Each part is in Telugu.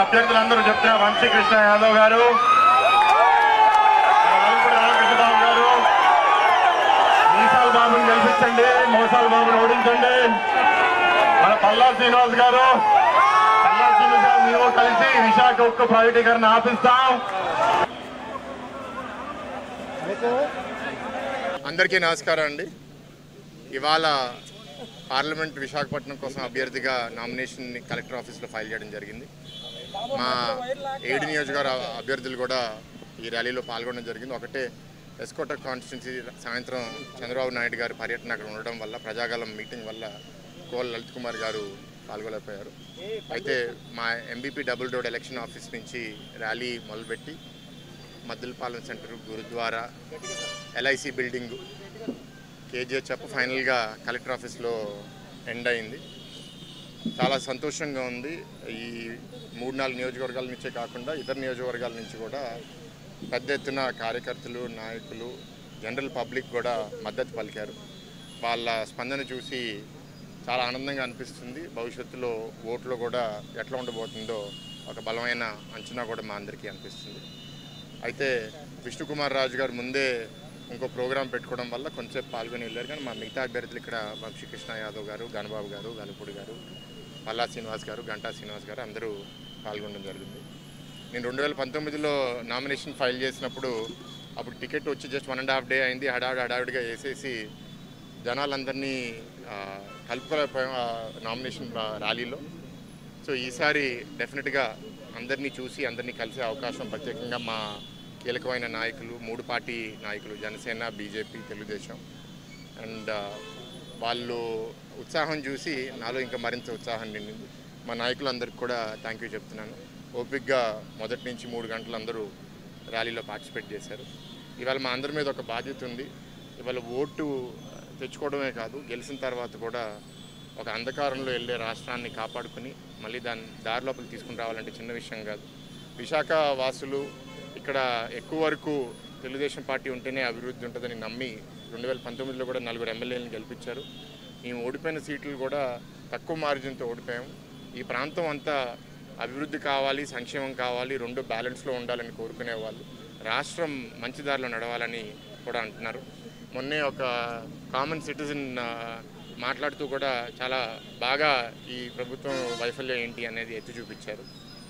అభ్యర్థులందరూ చెప్తున్న వంశీకృష్ణ యాదవ్ గారు ఆలపూడి రామకృష్ణబాబు గారు మీసాల బాబుని గెలిపించండి మోసాల బాబుని ఓడించండి మన పల్లా శ్రీనివాస్ గారు పల్లా శ్రీనివాస్ గారు మేము కలిసి విశాఖ ఉక్కు ప్రైవేటీకరణ ఆపిస్తాం అందరికీ నమస్కారం అండి ఇవాళ పార్లమెంట్ విశాఖపట్నం కోసం అభ్యర్థిగా నామినేషన్ కలెక్టర్ ఆఫీస్లో ఫైల్ చేయడం జరిగింది మా ఏడు నియోజకవర్గ అభ్యర్థులు కూడా ఈ ర్యాలీలో పాల్గొనడం జరిగింది ఒకటే ఎస్కోట కాన్స్టిట్యున్సీ సాయంత్రం చంద్రబాబు నాయుడు గారి పర్యటన అక్కడ ఉండడం వల్ల ప్రజాగలం మీటింగ్ వల్ల కోల్ లలిత్ కుమార్ గారు పాల్గొలేకపోయారు అయితే మా MBP double road election office నుంచి ర్యాలీ మొదలుపెట్టి Maddilapalem centre Gurudwara LIC building KGH up ఫైనల్గా కలెక్టర్ ఆఫీస్లో ఎండ్ అయింది చాలా సంతోషంగా ఉంది ఈ మూడు నాలుగు నియోజకవర్గాల నుంచే కాకుండా ఇతర నియోజకవర్గాల నుంచి కూడా పెద్ద ఎత్తున కార్యకర్తలు నాయకులు జనరల్ పబ్లిక్ కూడా మద్దతు పలికారు వాళ్ళ స్పందన చూసి చాలా ఆనందంగా అనిపిస్తుంది భవిష్యత్తులో ఓట్లో కూడా ఎట్లా ఉండబోతుందో ఒక బలమైన అంచనా కూడా మా అందరికీ అనిపిస్తుంది అయితే విష్ణుకుమార్ రాజు గారు ముందే ఇంకో ప్రోగ్రాం పెట్టుకోవడం వల్ల కొంచెం పాల్గొని వెళ్ళారు కానీ మా మిగతా అభ్యర్థులు ఇక్కడ వంశీకృష్ణ యాదవ్ గారు గణబాబు గారు గలపూడి గారు పల్లా శ్రీనివాస్ గారు గంటా శ్రీనివాస్ గారు అందరూ పాల్గొనడం జరిగింది నేను రెండు వేల పంతొమ్మిదిలో నామినేషన్ ఫైల్ చేసినప్పుడు అప్పుడు టికెట్ వచ్చి just one and half day అయింది హడావిడి హడావిడిగా వేసేసి జనాలందరినీ ఆ, కలుపుకోలేకపోయాం ఆ నామినేషన్ రా- ర్యాలీలో సో ఈసారి డెఫినెట్గా అందరినీ చూసి అందరినీ కలిసే అవకాశం ప్రత్యేకంగా మా కీలకమైన నాయకులు మూడు పార్టీ నాయకులు జనసేన బీజేపీ తెలుగుదేశం అండ్ వాళ్ళు ఉత్సాహం చూసి నాలో ఇంకా మరింత ఉత్సాహం నిండింది మా నాయకులందరికీ కూడా థ్యాంక్ యూ చెప్తున్నాను ఓపిక్గా మొదటి నుంచి మూడు గంటలు అందరూ ర్యాలీలో పార్టిసిపేట్ చేశారు ఇవాళ మా అందరి మీద ఒక బాధ్యత ఉంది ఇవాళ ఓటు తెచ్చుకోవడమే కాదు గెలిచిన తర్వాత కూడా ఒక అంధకారంలో వెళ్ళే రాష్ట్రాన్ని కాపాడుకుని మళ్ళీ దాన్ని దారి లోపల తీసుకుని రావాలంటే చిన్న విషయం కాదు విశాఖ వాసులు ఇక్కడ ఎక్కువ వరకు తెలుగుదేశం పార్టీ ఉంటేనే అభివృద్ధి ఉంటుందని నమ్మి రెండు వేల పంతొమ్మిదిలో కూడా నలుగురు ఎమ్మెల్యేలను గెలిపించారు మేము ఓడిపోయిన సీట్లు కూడా తక్కువ మార్జిన్తో ఓడిపోయాము ఈ ప్రాంతం అంతా అభివృద్ధి కావాలి సంక్షేమం కావాలి రెండు బ్యాలెన్స్లో ఉండాలని కోరుకునే వాళ్ళు రాష్ట్రం మంచి దారిలో నడవాలని కూడా అంటున్నారు మొన్నే ఒక కామన్ సిటిజన్ మాట్లాడుతూ కూడా చాలా బాగా ఈ ప్రభుత్వం వైఫల్యం ఏంటి అనేది ఎత్తి చూపించారు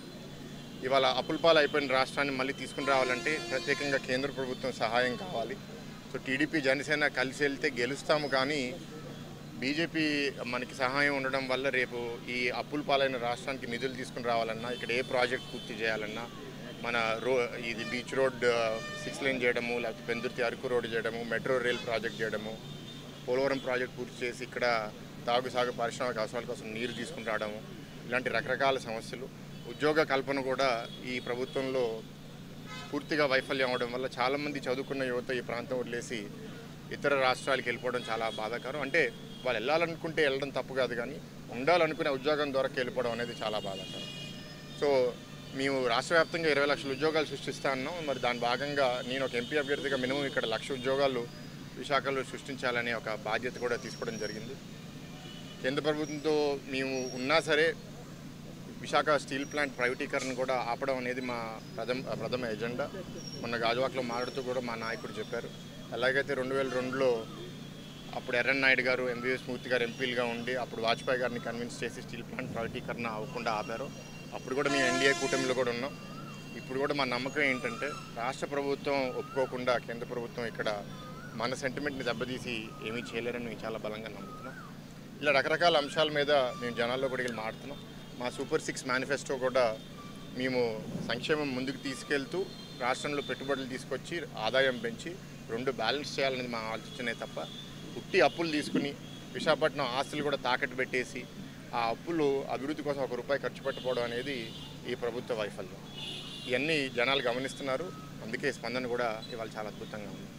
ఇవాళ అప్పులపాలు అయిపోయిన రాష్ట్రాన్ని మళ్ళీ తీసుకుని రావాలంటే ప్రత్యేకంగా కేంద్ర ప్రభుత్వం సహాయం కావాలి సో టీడీపీ జనసేన కలిసి వెళ్తే గెలుస్తాము కానీ బీజేపీ మనకి సహాయం ఉండడం వల్ల రేపు ఈ అప్పుల పాలైన రాష్ట్రానికి నిధులు తీసుకుని రావాలన్నా ఇక్కడ ఏ ప్రాజెక్ట్ పూర్తి చేయాలన్నా మన రో ఇది బీచ్ రోడ్ సిక్స్ లైన్ చేయడము లేకపోతే పెందుర్తి అరకు రోడ్ చేయడము మెట్రో రైల్ ప్రాజెక్ట్ చేయడము పోలవరం ప్రాజెక్ట్ పూర్తి చేసి ఇక్కడ తాగు సాగు పారిశ్రామిక అవసరాల కోసం నీరు తీసుకుని రావడము ఇలాంటి రకరకాల సమస్యలు ఉద్యోగ కల్పన కూడా ఈ ప్రభుత్వంలో పూర్తిగా వైఫల్యం అవడం వల్ల చాలామంది చదువుకున్న యువత ఈ ప్రాంతం వదిలేసి ఇతర రాష్ట్రాలకు వెళ్ళిపోవడం చాలా బాధాకరం అంటే వాళ్ళు వెళ్ళాలనుకుంటే వెళ్ళడం తప్పు కాదు కానీ ఉండాలనుకునే ఉద్యోగం ద్వారా వెళ్ళిపోవడం అనేది చాలా బాధాకరం సో మేము రాష్ట్ర వ్యాప్తంగా ఇరవై లక్షల ఉద్యోగాలు సృష్టిస్తా అన్నాం మరి దాని భాగంగా నేను ఒక ఎంపీ అభ్యర్థిగా మినిమం ఇక్కడ లక్ష ఉద్యోగాలు విశాఖలో సృష్టించాలనే ఒక బాధ్యత కూడా తీసుకోవడం జరిగింది కేంద్ర ప్రభుత్వంతో మేము ఉన్నా సరే విశాఖ స్టీల్ ప్లాంట్ ప్రైవేటీకరణ కూడా ఆపడం అనేది మా ప్రథమ ప్రథమ ఎజెండా మొన్న గాజువాకలో మాట్లాడుతూ కూడా మా నాయకుడు చెప్పారు ఎలాగైతే రెండు వేల రెండులో అప్పుడు ఎర్రన్ నాయుడు గారు ఎంబీఎస్ మూర్తి గారు ఎంపీలుగా ఉండి అప్పుడు వాజ్పేయి గారిని కన్విన్స్ చేసి స్టీల్ ప్లాంట్ ప్రైవేటీకరణ అవ్వకుండా ఆపారు అప్పుడు కూడా మేము ఎన్డీఏ కూటమిలో కూడా ఉన్నాం ఇప్పుడు కూడా మా నమ్మకం ఏంటంటే రాష్ట్ర ప్రభుత్వం ఒప్పుకోకుండా కేంద్ర ప్రభుత్వం ఇక్కడ మన సెంటిమెంట్ని దెబ్బతీసి ఏమీ చేయలేరని మేము చాలా బలంగా నమ్ముతున్నాం ఇలా రకరకాల అంశాల మీద మేము జనాల్లో కూడా వెళ్ళి మాట్లాడుతున్నాం మా సూపర్ సిక్స్ మేనిఫెస్టో కూడా మేము సంక్షేమం ముందుకు తీసుకెళ్తూ రాష్ట్రంలో పెట్టుబడులు తీసుకొచ్చి ఆదాయం పెంచి రెండు బ్యాలెన్స్ చేయాలనేది మా ఆలోచనే తప్ప పుట్టి అప్పులు తీసుకుని విశాఖపట్నం ఆస్తులు కూడా తాకట్టు పెట్టేసి ఆ అప్పులు అభివృద్ధి కోసం ఒక రూపాయి ఖర్చు పెట్టకపోవడం అనేది ఈ ప్రభుత్వ వైఫల్యం ఇవన్నీ జనాలు గమనిస్తున్నారు అందుకే స్పందన కూడా ఇవాళ చాలా అద్భుతంగా ఉంది